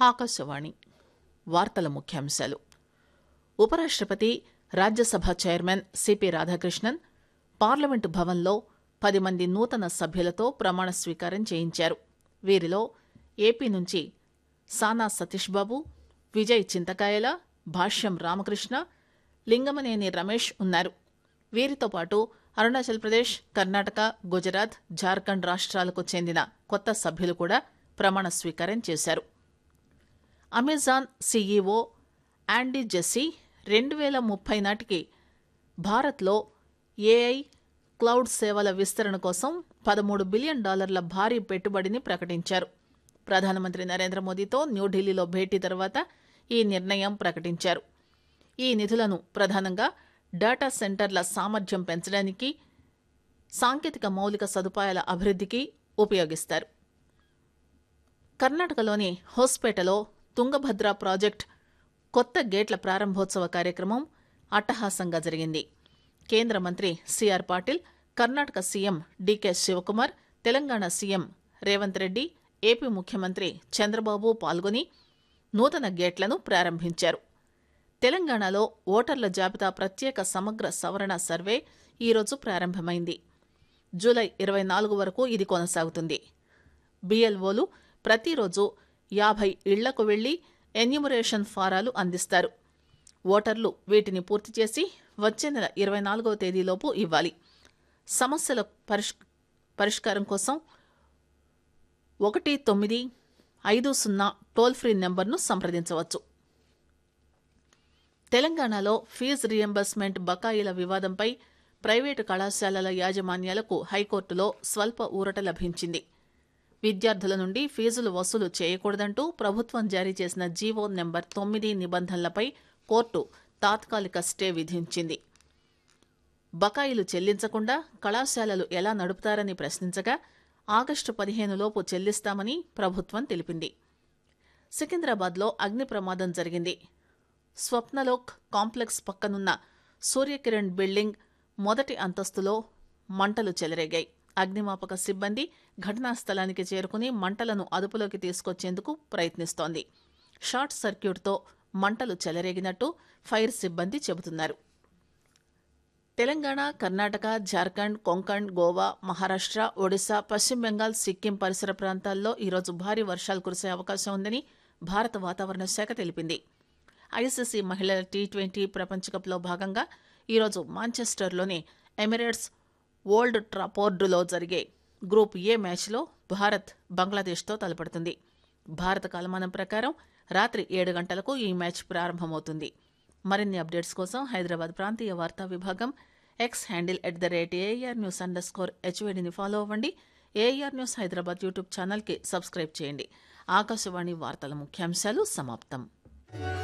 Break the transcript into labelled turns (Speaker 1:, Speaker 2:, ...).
Speaker 1: ఆకాశవాణి వార్తల ముఖ్యాంశాలు ఉపరాష్టపతి Rajya Sabha chairman C P Radhakrishnan parliament భవన్లో పది మంది నూతన సభ్యులతో ప్రమాణ స్వీకారం చేయించారు వీరిలో ఏపీ నుంచి సానా సతీష్ బాబు విజయ్ చింతకాయల భాష్యం రామకృష్ణ లింగమనేని రమేష్ ఉన్నారు వీరితో పాటు అరుణాచల్ ప్రదేశ్ కర్ణాటక గుజరాత్ జార్ఖండ్ రాష్ట్రాలకు చెందిన కొత్త సభ్యులు కూడా ప్రమాణ స్వీకారం చేశారు అమెజాన్ సీఈఓ యాండీ జెస్సీ రెండు వేల ముప్పై నాటికి భారత్లో ఏఐ క్లౌడ్ సేవల విస్తరణ కోసం పదమూడు బిలియన్ డాలర్ల భారీ పెట్టుబడిని ప్రకటించారు ప్రధానమంత్రి నరేంద్ర మోదీతో న్యూఢిల్లీలో భేటీ తర్వాత ఈ నిర్ణయం ప్రకటించారు ఈ నిధులను ప్రధానంగా డేటా సెంటర్ల సామర్థ్యం పెంచడానికి సాంకేతిక మౌలిక సదుపాయాల అభివృద్ధికి ఉపయోగిస్తారు కర్ణాటకలోని హోస్పేటలో తుంగభద్ర ప్రాజెక్ట్ కొత్త గేట్ల ప్రారంభోత్సవ కార్యక్రమం అట్టహాసంగా జరిగింది కేంద్ర మంత్రి C R Patil Karnataka CM D K Shivakumar Telangana CM Revanth Reddy AP ముఖ్యమంత్రి చంద్రబాబు పాల్గొని నూతన గేట్లను ప్రారంభించారు తెలంగాణలో ఓటర్ల జాబితా ప్రత్యేక సమగ్ర సవరణ సర్వే ఈరోజు ప్రారంభమైంది జూలై ఇరవై నాలుగు వరకు ఇది కొనసాగుతుంది బిఎల్ఓలు ప్రతిరోజు యాభై ఇళ్లకు వెళ్లి ఎన్యూమరేషన్ ఫారాలు అందిస్తారు ఓటర్లు వీటిని పూర్తి చేసి వచ్చే నెల ఇరవై నాలుగవ తేదీలోపు ఇవ్వాలి సమస్యల పరిష్ పరిష్కారం కోసం ఒకటి తొమ్మిది ఐదు సున్నా టోల్ ఫ్రీ నెంబర్ను సంప్రదించవచ్చు తెలంగాణలో ఫీజు రియంబర్స్మెంట్ బకాయిల వివాదంపై ప్రైవేటు కళాశాలల యాజమాన్యాలకు హైకోర్టులో స్వల్ప ఊరట లభించింది విద్యార్థుల నుండి ఫీజులు వసూలు చేయకూడదంటూ ప్రభుత్వం జారీ చేసిన జీవో నెంబర్ తొమ్మిది నిబంధనలపై కోర్టు తాత్కాలిక స్టే విధించింది బకాయిలు చెల్లించకుండా కళాశాలలు ఎలా నడుపుతారని ప్రశ్నించగా ఆగస్టు పదిహేనులోపు చెల్లిస్తామని ప్రభుత్వం తెలిపింది సికింద్రాబాద్లో అగ్ని ప్రమాదం జరిగింది స్వప్నలోక్ కాంప్లెక్స్ పక్కనున్న సూర్యకిరణ్ బిల్డింగ్ మొదటి అంతస్తులో మంటలు చెలరేగాయి అగ్నిమాపక సిబ్బంది ఘటనా స్థలానికి చేరుకుని మంటలను అదుపులోకి తీసుకొచ్చేందుకు ప్రయత్నిస్తోంది షార్ట్ సర్క్యూట్తో మంటలు చెలరేగినట్టు ఫైర్ సిబ్బంది చెబుతున్నారు తెలంగాణ కర్ణాటక జార్ఖండ్ కొంకణ్ గోవా మహారాష్ట్ర ఒడిశా పశ్చిమ బెంగాల్ సిక్కిం పరిసర ప్రాంతాల్లో ఈరోజు భారీ వర్షాలు కురిసే అవకాశం ఉందని భారత వాతావరణ శాఖ తెలిపింది ఐసీసీ మహిళల టీ ట్వంటీ ప్రపంచకప్లో భాగంగా ఈరోజు మాంచెస్టర్లోని ఎమిరేట్స్ ఓల్డ్ ట్రాపోర్డులో జరిగే గ్రూప్ ఏ మ్యాచ్లో భారత్ బంగ్లాదేశ్తో తలపడుతుంది భారత కాలమానం ప్రకారం రాత్రి ఏడు గంటలకు ఈ మ్యాచ్ ప్రారంభమవుతుంది మరిన్ని అప్డేట్స్ కోసం హైదరాబాద్ ప్రాంతీయ వార్తా విభాగం X handle at the rate AIR news underscore హెచ్వేడిని ఫాలో అవ్వండి ఏఆర్ న్యూస్ హైదరాబాద్ యూట్యూబ్ ఛానల్కి సబ్స్క్రైబ్ చేయండి ఆకాశవాణి వార్తల ముఖ్యాంశాలు సమాప్తం